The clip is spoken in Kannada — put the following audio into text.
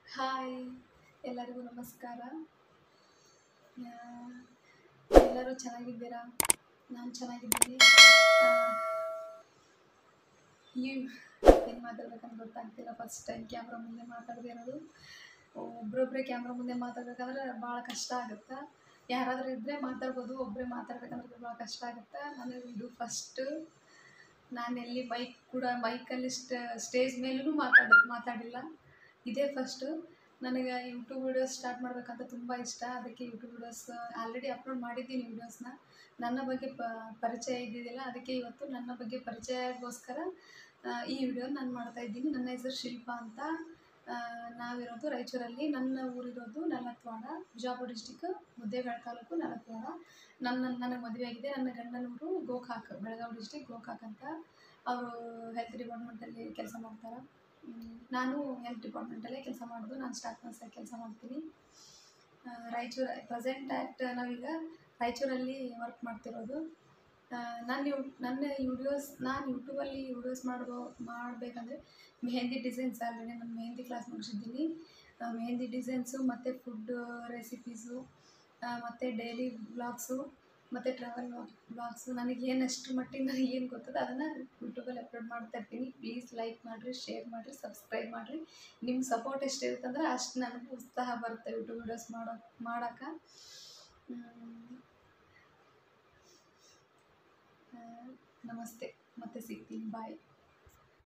ಹಾಯ್ ಎಲ್ಲರಿಗೂ ನಮಸ್ಕಾರ ಆ, ಎಲ್ಲರೂ ಚೆನ್ನಾಗಿದ್ದೀರಾ ನಾನು ಚೆನ್ನಾಗಿದ್ದೀನಿ ಆ, ಈ ಏನು ಮಾತಾಡ್ಬೇಕಂತ ಗೊತ್ತಾಗ್ತಿಲ್ಲ ಫಸ್ಟ್ ಟೈಮ್ ಕ್ಯಾಮ್ರಾ ಮುಂದೆ ಮಾತಾಡ್ದಿರೋದು ಒಬ್ರೊಬ್ಬರೇ ಕ್ಯಾಮ್ರಾ ಮುಂದೆ ಮಾತಾಡ್ಬೇಕಾದ್ರೆ ಭಾಳ ಕಷ್ಟ ಆಗುತ್ತೆ ಯಾರಾದರೂ ಇದ್ದರೆ ಮಾತಾಡ್ಬೋದು ಒಬ್ಬರೇ ಮಾತಾಡ್ಬೇಕಂದ್ರೆ ಭಾಳ ಕಷ್ಟ ಆಗುತ್ತೆ ನನಗೆ ಇದು ಫಸ್ಟು ನಾನು ಎಲ್ಲಿ ಮೈಕ್ ಕೂಡ ಮೈಕಲ್ಲಿ ಸ್ಟೇಜ್ ಮೇಲೂ ಮಾತಾಡ ಮಾತಾಡಿಲ್ಲ ಇದೇ ಫಸ್ಟು ನನಗೆ ಯೂಟ್ಯೂಬ್ ವೀಡಿಯೋಸ್ ಸ್ಟಾರ್ಟ್ ಮಾಡಬೇಕಂತ ತುಂಬ ಇಷ್ಟ ಅದಕ್ಕೆ ಯೂಟ್ಯೂಬ್ ವೀಡಿಯೋಸ್ ಆಲ್ರೆಡಿ ಅಪ್ಲೋಡ್ ಮಾಡಿದ್ದೀನಿ ವೀಡಿಯೋಸ್ನ ನನ್ನ ಬಗ್ಗೆ ಪ ಪರಿಚಯ ಇದ್ದಿದ್ದಿಲ್ಲ ಅದಕ್ಕೆ ಇವತ್ತು ನನ್ನ ಬಗ್ಗೆ ಪರಿಚಯಕ್ಕೋಸ್ಕರ ಆ, ಈ ವಿಡಿಯೋ ನಾನು ಮಾಡ್ತಾ ಇದ್ದೀನಿ ನನ್ನ ಹೆಸರು ಶಿಲ್ಪ ಅಂತ ಆ, ನಾವಿರೋದು ರಾಯಚೂರಲ್ಲಿ ನನ್ನ ಊರಿರೋದು ನಲತ್ವಾಡ ಬಿಜಾಪುರ ಡಿಸ್ಟಿಕ್ ಮುದ್ದೇಬೇಳ ತಾಲೂಕು ನಲತ್ವಾಡ ನನ್ನ ನನಗೆ ಮದುವೆ ಆಗಿದೆ ನನ್ನ ಗಂಡನ ಊರು ಗೋಕಾಕ್ ಬೆಳಗಾವಿ ಡಿಸ್ಟಿಕ್ ಗೋಕಾಕ್ ಅಂತ ಅವರು ಹೆಲ್ತ್ ಡಿಪಾರ್ಟ್ಮೆಂಟಲ್ಲಿ ಕೆಲಸ ಮಾಡ್ತಾರೆ ಮ್, ನಾನು ಹೆಲ್ತ್ ಡಿಪಾರ್ಟ್ಮೆಂಟಲ್ಲೇ ಕೆಲಸ ಮಾಡೋದು ನಾನು ಸ್ಟಾಫ್ ನರ್ಸಾಗಿ ಕೆಲಸ ಮಾಡ್ತೀನಿ ಆ, ರಾಯಚೂರು ಪ್ರೆಸೆಂಟ್ ಆ್ಯಕ್ಟ್ ನಾವೀಗ ರಾಯಚೂರಲ್ಲಿ ವರ್ಕ್ ಮಾಡ್ತಿರೋದು ಆ, ನಾನು ಯೂ ನನ್ನ ವಿಡಿಯೋಸ್ ನಾನು ಯೂಟ್ಯೂಬಲ್ಲಿ ವಿಡಿಯೋಸ್ ಮಾಡೋ ಮಾಡಬೇಕಂದ್ರೆ ಮೆಹಂದಿ ಡಿಸೈನ್ಸ್ ಆಲ್ರೆಡಿ ನಾನು ಮೆಹಂದಿ ಕ್ಲಾಸ್ ಮುಗಿಸಿದ್ದೀನಿ ಆ, ಮೆಹಂದಿ ಡಿಸೈನ್ಸು ಮತ್ತು ಫುಡ್ ರೆಸಿಪೀಸು ಮತ್ತು ಡೈಲಿ ಬ್ಲಾಗ್ಸು ಮತ್ತು ಟ್ರಾವೆಲ್ ಬ್ಲಾಗ್ಸು ನನಗೆ ಏನಷ್ಟು ಮಟ್ಟಿಗೆ ನನಗೆ ಏನು ಗೊತ್ತದ ಅದನ್ನು ಯೂಟ್ಯೂಬಲ್ಲಿ ಅಪ್ಲೋಡ್ ಮಾಡ್ತಾ ಇರ್ತೀನಿ ಪ್ಲೀಸ್ ಲೈಕ್ ಮಾಡಿರಿ ಶೇರ್ ಮಾಡಿರಿ ಸಬ್ಸ್ಕ್ರೈಬ್ ಮಾಡಿರಿ ನಿಮ್ಮ ಸಪೋರ್ಟ್ ಎಷ್ಟು ಇರುತ್ತಂದ್ರೆ ಅಷ್ಟು ನನಗೆ ಉತ್ಸಾಹ ಬರುತ್ತೆ ಯೂಟ್ಯೂಬ್ ವೀಡಿಯೋಸ್ ಮಾಡೋ ಮಾಡೋಕೆ ನಮಸ್ತೆ ಮತ್ತೆ ಸಿಗ್ತೀನಿ ಬಾಯ್